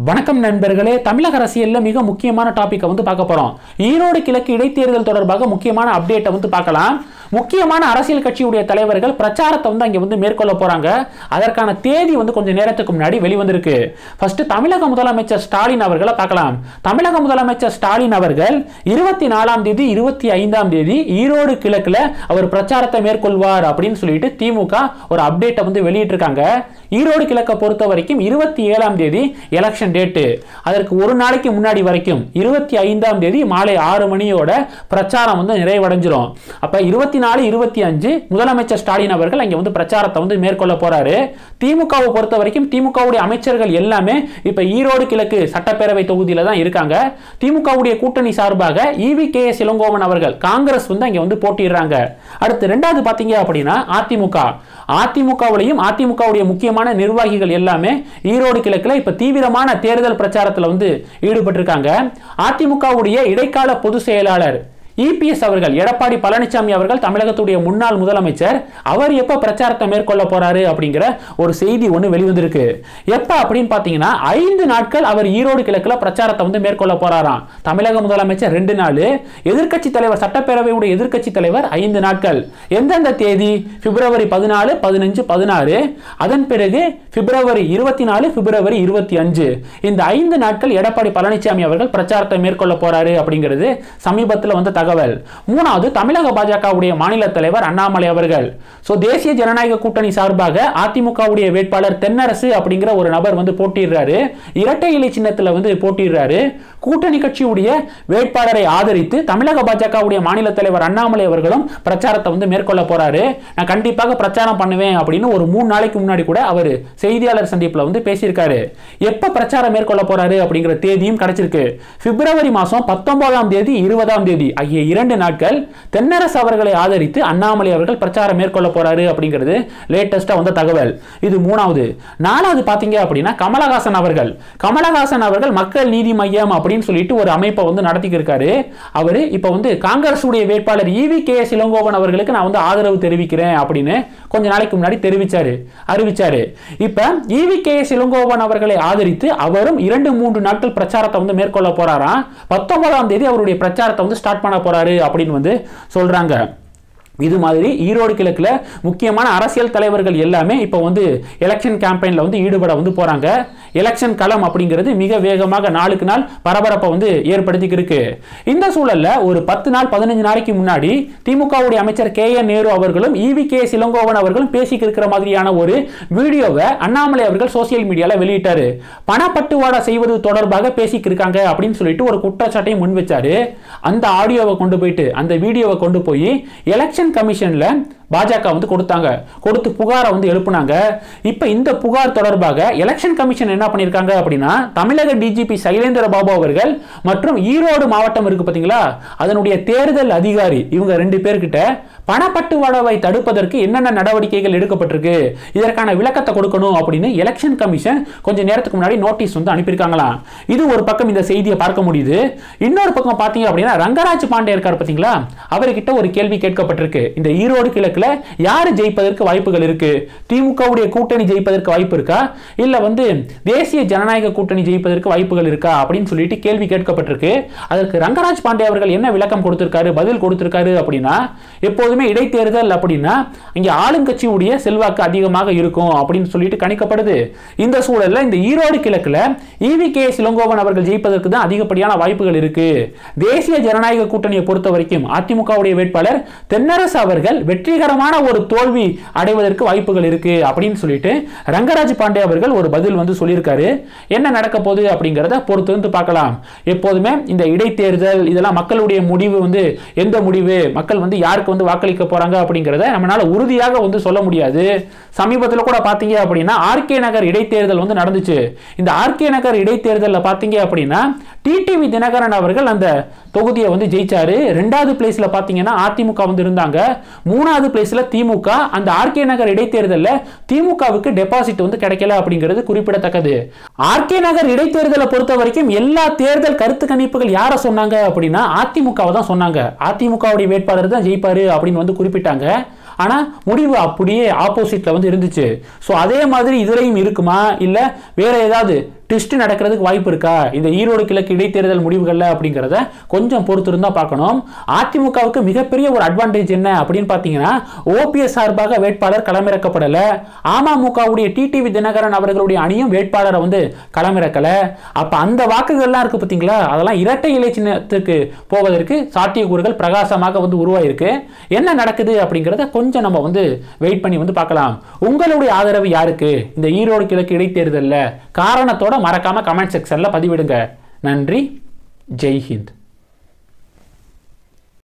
வணக்கம் நண்பர்களே தமிழக அரசியல்ல மிக முக்கியமான டாபிக்கை வந்து பார்க்க போறோம் ஈரோடு கிழக்கு இடைத்தேர்தல் தொடர்பாக முக்கியமான அப்டேட்டை வந்து பார்க்கலாம் முக்கியமான அரசியல் கட்சியுடைய தலைவர்கள் பிரச்சாரத்தை வந்து அங்கே வந்து மேற்கொள்ள போறாங்க அதற்கான தேதி வந்து கொஞ்சம் நேரத்துக்கு முன்னாடி வெளிவந்திருக்கு ஃபர்ஸ்ட் தமிழக முதலமைச்சர் ஸ்டாலின் அவர்களை பார்க்கலாம் தமிழக முதலமைச்சர் ஸ்டாலின் அவர்கள் இருபத்தி நாலாம் தேதி இருபத்தி ஐந்தாம் தேதி ஈரோடு கிழக்குல அவர் பிரச்சாரத்தை மேற்கொள்வார் அப்படின்னு சொல்லிட்டு திமுக ஒரு அப்டேட்டை வந்து வெளியிட்டிருக்காங்க ஈரோடு கிழக்கை பொறுத்த வரைக்கும் இருபத்தி ஏழாம் தேதி எலெக்ஷன் டேட்டு அதற்கு ஒரு நாளைக்கு முன்னாடி வரைக்கும் இருபத்தி ஐந்தாம் தேதி மாலை ஆறு மணியோட பிரச்சாரம் வந்து நிறைவடைஞ்சிரும் அப்ப இருபத்தி நாலு இருபத்தி அஞ்சு முதலமைச்சர் ஸ்டாலின் அவர்கள் அங்க வந்து பிரச்சாரத்தை வந்து மேற்கொள்ள போறாரு திமுகவை பொறுத்த வரைக்கும் திமுகவுடைய அமைச்சர்கள் எல்லாமே இப்ப ஈரோடு கிழக்கு சட்டப்பேரவை தொகுதியில தான் இருக்காங்க திமுகவுடைய கூட்டணி சார்பாக இவி கே எஸ் இளங்கோவன் அவர்கள் காங்கிரஸ் வந்து அங்க வந்து போட்டிடுறாங்க அடுத்து ரெண்டாவது பாத்தீங்க அப்படின்னா அதிமுக அதிமுகவிலையும் அதிமுகவுடைய முக்கியமான நிர்வாகிகள் எல்லாமே ஈரோடு கிழக்குல இப்ப தீவிரமான தேர்தல் பிரச்சாரத்துல வந்து ஈடுபட்டிருக்காங்க அதிமுகவுடைய இடைக்கால பொதுச் செயலாளர் இபிஎஸ் அவர்கள் எடப்பாடி பழனிசாமி அவர்கள் தமிழகத்துடைய முன்னாள் முதலமைச்சர் அவர் எப்ப பிரச்சாரத்தை மேற்கொள்ள போறாரு அப்படிங்கிற ஒரு செய்தி ஒன்று வெளிவந்திருக்கு எப்ப அப்படின்னு பாத்தீங்கன்னா ஐந்து நாட்கள் அவர் ஈரோடு கிழக்குல பிரச்சாரத்தை வந்து மேற்கொள்ள போறாராம் தமிழக முதலமைச்சர் ரெண்டு நாள் எதிர்க்கட்சி தலைவர் சட்டப்பேரவையுடைய எதிர்க்கட்சி தலைவர் ஐந்து நாட்கள் எந்தெந்த தேதி பிப்ரவரி பதினாலு பதினஞ்சு பதினாறு அதன் பிறகு பிப்ரவரி இருபத்தி நாலு பிப்ரவரி இருபத்தி அஞ்சு இந்த ஐந்து நாட்கள் எடப்பாடி பழனிசாமி அவர்கள் பிரச்சாரத்தை மேற்கொள்ள போறாரு அப்படிங்கிறது சமீபத்தில் வந்த தகவல் மூணாவது தமிழக பாஜகவுடைய மாநில தலைவர் அண்ணாமலை அவர்கள் ஸோ தேசிய ஜனநாயக கூட்டணி சார்பாக அதிமுகவுடைய வேட்பாளர் தென்னரசு அப்படிங்கிற ஒரு நபர் வந்து போட்டிடுறாரு இரட்டை இலை சின்னத்தில் வந்து போட்டிடுறாரு கூட்டணி கட்சியுடைய வேட்பாளரை ஆதரித்து தமிழக பாஜகவுடைய மாநில தலைவர் அண்ணாமலை அவர்களும் பிரச்சாரத்தை வந்து மேற்கொள்ள போறாரு நான் கண்டிப்பாக பிரச்சாரம் பண்ணுவேன் அப்படின்னு ஒரு மூணு நாளைக்கு முன்னாடி கூட அவர் செய்தியாளர் சந்திப்பில் வந்து பேசியிருக்காரு எப்ப பிரச்சாரம் மேற்கொள்ள போறாரு அப்படிங்கிற தேதியும் கிடைச்சிருக்கு பிப்ரவரி மாசம் பத்தொன்பதாம் தேதி இருபதாம் தேதி ஆகிய இரண்டு நாட்கள் தென்னரசு அவர்களை ஆதரித்து அண்ணாமலை அவர்கள் பிரச்சாரம் மேற்கொள்ள போறாரு அப்படிங்கிறது லேட்டஸ்டா வந்த தகவல் இது மூணாவது நாலாவது பாத்தீங்க அப்படின்னா கமலஹாசன் அவர்கள் கமலஹாசன் அவர்கள் மக்கள் நீதி மையம் அப்படின்னு சொல்லிட்டு ஒரு அமைப்பை வந்து நடத்திக்கிட்டு இருக்காரு அவரு இப்ப வந்து காங்கிரஸ் உடைய வேட்பாளர் இவி கே எஸ் இளங்கோவன் அவர்களுக்கு நான் வந்து ஆதரவு தெரிவிக்கிறேன் அப்படின்னு கொஞ்ச நாளைக்கு முன்னாடி தெரிவிச்சாரு அறிவிச்சாரு இப்ப இவி கே எஸ் இளங்கோவன் அவர்களை ஆதரித்து அவரும் இரண்டு மூன்று நாட்கள் பிரச்சாரத்தை வந்து மேற்கொள்ள போறாராம் பத்தொன்பதாம் தேதி அவருடைய பிரச்சாரத்தை வந்து ஸ்டார்ட் பண்ண போறாரு அப்படின்னு வந்து சொல்றாங்க இது மாதிரி ஈரோடு கிழக்குல முக்கியமான அரசியல் தலைவர்கள் எல்லாமே இப்போ வந்து எலெக்ஷன் கேம்பெயினில் வந்து ஈடுபட வந்து போறாங்க எலெக்ஷன் களம் அப்படிங்கிறது மிக வேகமாக நாளுக்கு நாள் பரபரப்பை வந்து ஏற்படுத்திக்கு இருக்கு இந்த சூழல்ல ஒரு பத்து நாள் பதினஞ்சு நாளைக்கு முன்னாடி திமுகவுடைய அமைச்சர் கே என் நேரு அவர்களும் இவி கே இளங்கோவன் அவர்களும் பேசிக்கு இருக்கிற மாதிரியான ஒரு வீடியோவை அண்ணாமலை அவர்கள் சோசியல் மீடியால வெளியிட்டாரு பணப்பட்டுவாடா செய்வது தொடர்பாக பேசிக்கு இருக்காங்க அப்படின்னு சொல்லிட்டு ஒரு குற்றச்சாட்டையும் முன் வச்சாரு அந்த ஆடியோவை கொண்டு போயிட்டு அந்த வீடியோவை கொண்டு போய் எலெக்ஷன் கமிஷன்ல பாஜக வந்து கொடுத்தாங்க கொடுத்து புகாரை வந்து எழுப்புனாங்க இப்போ இந்த புகார் தொடர்பாக எலெக்ஷன் கமிஷன் என்ன பண்ணியிருக்காங்க அப்படின்னா தமிழக டிஜிபி சைலேந்திர பாபு அவர்கள் மற்றும் ஈரோடு மாவட்டம் இருக்கு பார்த்தீங்களா அதனுடைய தேர்தல் அதிகாரி இவங்க ரெண்டு பேர்கிட்ட பணப்பட்டுவாடாவை தடுப்பதற்கு என்னென்ன நடவடிக்கைகள் எடுக்கப்பட்டிருக்கு இதற்கான விளக்கத்தை கொடுக்கணும் அப்படின்னு எலெக்ஷன் கமிஷன் கொஞ்ச நேரத்துக்கு முன்னாடி நோட்டீஸ் வந்து அனுப்பியிருக்காங்களாம் இது ஒரு பக்கம் இந்த செய்தியை பார்க்க முடியுது இன்னொரு பக்கம் பார்த்தீங்க அப்படின்னா ரங்கராஜ் பாண்டே இருக்கார் பார்த்தீங்களா அவர்கிட்ட ஒரு கேள்வி கேட்கப்பட்டிருக்கு இந்த ஈரோடு கிழக்குல யாரு ஜெயிப்பதற்கு வாய்ப்புகள் இருக்கு திமுகவுடைய கூட்டணி ஜெயிப்பதற்கு வாய்ப்பு இருக்கா இல்ல வந்து தேசிய ஜனநாயக கூட்டணி ஜெயிப்பதற்கு வாய்ப்புகள் இருக்கா அப்படின்னு சொல்லிட்டு கேள்வி கேட்கப்பட்டிருக்கு அதற்கு ரங்கராஜ் பாண்டே அவர்கள் என்ன விளக்கம் கொடுத்திருக்காரு பதில் கொடுத்திருக்காரு அப்படின்னா எப்போதுமே இடைத்தேர்தல் அப்படின்னா இங்க ஆளுங்கட்சியுடைய செல்வாக்கு அதிகமாக இருக்கும் அப்படின்னு சொல்லிட்டு கணிக்கப்படுது இந்த சூழல்ல இந்த ஈரோடு கிழக்குல இவி கே இளங்கோவன் அவர்கள் ஜெயிப்பதற்கு தான் அதிகப்படியான வாய்ப்புகள் இருக்கு தேசிய ஜனநாயக கூட்டணியை பொறுத்த வரைக்கும் அதிமுகவுடைய வேட்பாளர் தென்னரசு அவர்கள் வெற்றிகரமான ஒரு தோல்வி அடைவதற்கு வாய்ப்புகள் இருக்கு அப்படின்னு சொல்லிட்டு ரங்கராஜ் பாண்டே அவர்கள் ஒரு பதில் வந்து சொல்லியிருக்காரு என்ன நடக்க போகுது அப்படிங்கிறத பொறுத்து வந்து பார்க்கலாம் எப்போதுமே இந்த இடைத்தேர்தல் இதெல்லாம் மக்களுடைய முடிவு வந்து எந்த முடிவு மக்கள் வந்து யாருக்கு வந்து வாக்களிக்க போறாங்க அப்படிங்கிறத நம்மளால உறுதியாக வந்து சொல்ல முடியாது சமீபத்தில் கூட பார்த்தீங்க அப்படின்னா ஆர்கே நகர் இடைத்தேர்தல் வந்து நடந்துச்சு இந்த ஆர்கே நகர் இடைத்தேர்தலில் பார்த்தீங்க அப்படின்னா டிடிவி தினகரன் அவர்கள் அந்த தொகுதியை வந்து ஜெயிச்சாரு ரெண்டாவது பிளேஸ்ல பார்த்தீங்கன்னா அதிமுக வந்து இருந்தாங்க மூணாவது பிளேஸ்ல திமுக அந்த ஆர்கே நகர் இடைத்தேர்தலில் திமுகவுக்கு டெபாசிட் வந்து கிடைக்கல அப்படிங்கிறது குறிப்பிடத்தக்கது ஆர்கே நகர் இடைத்தேர்தலை பொறுத்த வரைக்கும் எல்லா தேர்தல் கருத்து கணிப்புகள் யாரை சொன்னாங்க அப்படின்னா அதிமுகவை தான் சொன்னாங்க அதிமுகவுடைய வேட்பாளர் தான் ஜெயிப்பாரு அப்படின்னு வந்து குறிப்பிட்டாங்க ஆனால் முடிவு அப்படியே ஆப்போசிட்டில் வந்து இருந்துச்சு ஸோ அதே மாதிரி இதுலையும் இருக்குமா இல்லை வேற ஏதாவது டெஸ்ட் நடக்கிறதுக்கு வாய்ப்பு இருக்கா இந்த ஈரோடு கிழக்கு இடைத்தேர்தல் முடிவுகளில் அப்படிங்கிறத கொஞ்சம் பொறுத்து இருந்தா பார்க்கணும் அதிமுகவுக்கு மிகப்பெரிய ஒரு அட்வான்டேஜ் என்ன அப்படின்னு பார்த்தீங்கன்னா ஓபிஎஸ் சார்பாக வேட்பாளர் களமிறக்கப்படல அமமுகவுடைய டிடிவி தினகரன் அவர்களுடைய அணியும் வேட்பாளரை வந்து களமிறக்கல அப்ப அந்த வாக்குகள்லாம் இருக்கு பார்த்தீங்களா அதெல்லாம் இரட்டை இலை சின்னத்துக்கு போவதற்கு சாத்தியக்கூறுகள் பிரகாசமாக வந்து உருவாயிருக்கு என்ன நடக்குது அப்படிங்கிறத கொஞ்சம் நம்ம வந்து வெயிட் பண்ணி வந்து பார்க்கலாம் உங்களுடைய ஆதரவு யாருக்கு இந்த ஈரோடு கிழக்கு இடைத்தேர்தலில் காரணத்தோட மறக்காம கமெண்ட் செக்ஷன்ல பதிவிடுங்க நன்றி ஜெய் ஹிந்த்